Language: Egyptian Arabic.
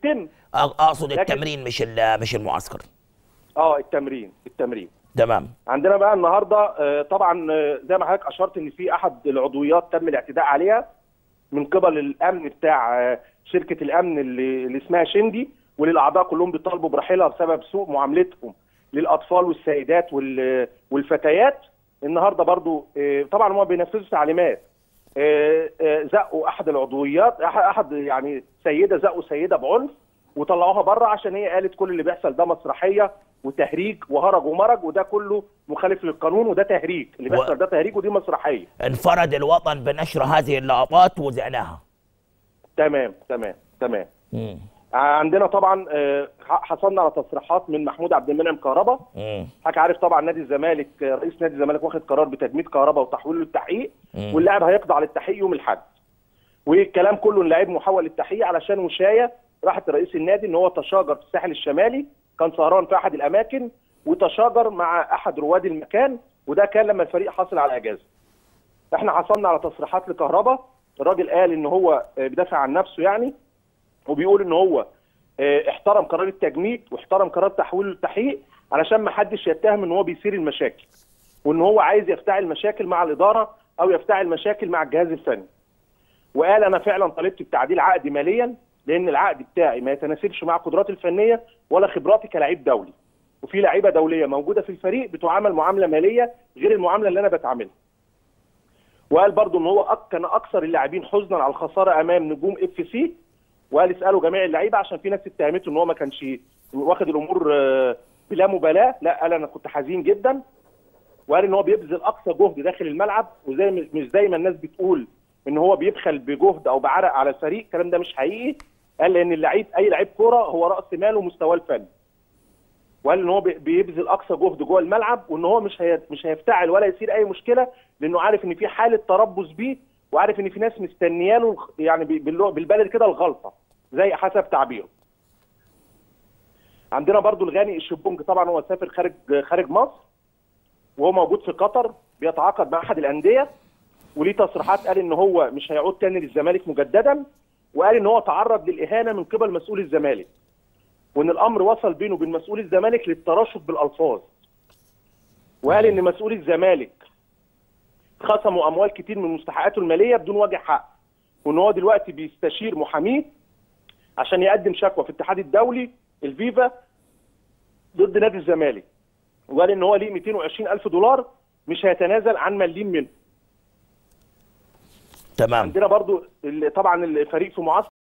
بيتم أ- اقصد لكن- التمرين مش ال- مش المعسكر اه التمرين التمرين تمام عندنا بقى النهارده آه، طبعا آه، زي ما حضرتك اشرت ان في احد العضويات تم الاعتداء عليها من قبل الامن بتاع آه، شركه الامن اللي, اللي اسمها شندي وللاعضاء كلهم بيطالبوا برحيلها بسبب سوء معاملتهم للاطفال والسيدات وال- والفتيات النهارده برضو آه، طبعا هم بينفذوا تعليمات آه، آه، زقوا احد العضويات أح- احد يعني سيده زقوا سيده بعنف وطلعوها بره عشان هي قالت كل اللي بيحصل ده مسرحيه وتهريج وهرج ومرج وده كله مخالف للقانون وده تهريج اللي و- بيحصل ده تهريج ودي مسرحيه انفرد الوطن بنشر هذه اللقطات وزعناها تمام تمام تمام مم. عندنا طبعا آه، حصلنا على تصريحات من محمود عبد المنعم كهربا مم. حضرتك عارف طبعا نادي الزمالك آه، رئيس نادي الزمالك واخد قرار بتجميد كهربا وتحويله للتحقيق مم. واللاعب هيخضع للتحقيق يوم الاحد والكلام كله ان اللاعب محول للتحقيق علشان وشايه راحت رئيس النادي ان هو تشاجر في الساحل الشمالي كان سهران في احد الاماكن وتشاجر مع احد رواد المكان وده كان لما الفريق حصل على اجازه احنا حصلنا على تصريحات لكهربا الراجل قال ان هو آه، بيدافع عن نفسه يعني وبيقول ان هو آه، احترم قرار التجميد واحترم قرار تحويله للتحقيق علشان ما حدش يتهم ان هو بيثير المشاكل وان هو عايز يفتعل مشاكل مع الاداره او يفتعل مشاكل مع الجهاز الفني وقال انا فعلا طالبت بتعديل عقدي ماليا لان العقد بتاعي ما يتناسبش مع قدراتي الفنيه ولا خبراتي كلاعب دولي وفي لعيبه دوليه موجوده في الفريق بتعامل معامله ماليه غير المعامله اللي انا بتعاملها وقال برضو ان هو أك- كان اكثر اللاعبين حزنا على الخساره امام نجوم اف سي وقال اسالوا جميع اللعيبه عشان في ناس اتهمته ان هو ما كانش واخد الامور آه، بلا مبالاه لا قال انا كنت حزين جدا وقال ان هو بيبذل اقصى جهد داخل الملعب وزي م- مش زي ما الناس بتقول ان هو بيبخل بجهد او بعرق على الفريق الكلام ده مش حقيقي قال لان اللعيب اي لعيب كوره هو راس ماله ومستواه الفني وقال ان هو بي- بيبذل اقصى جهد جوه الملعب وان هو مش هي... مش هيفتعل ولا يصير اي مشكله لانه عارف ان في حاله تربص بيه وعارف ان في ناس مستنياله الخ- يعني بال- باللغة- بالبلد كده الغلطه زي حسب تعبيره عندنا برضو الغاني الشبونج طبعا هو سافر خارج خارج مصر وهو موجود في قطر بيتعاقد مع احد الانديه وليه تصريحات قال ان هو مش هيعود تاني للزمالك مجددا وقال ان هو تعرض للاهانه من قبل مسؤول الزمالك وان الامر وصل بينه وبين مسؤول الزمالك للتراشق بالالفاظ وقال ان مسؤول الزمالك خصموا اموال كتير من مستحقاته الماليه بدون وجه حق وان هو دلوقتي بيستشير محاميه عشان يقدم شكوى في الاتحاد الدولي الفيفا ضد نادي الزمالك وقال ان هو ليه 220 الف دولار مش هيتنازل عن مليم منه تمام عندنا برضو ال- طبعا الفريق في معسكر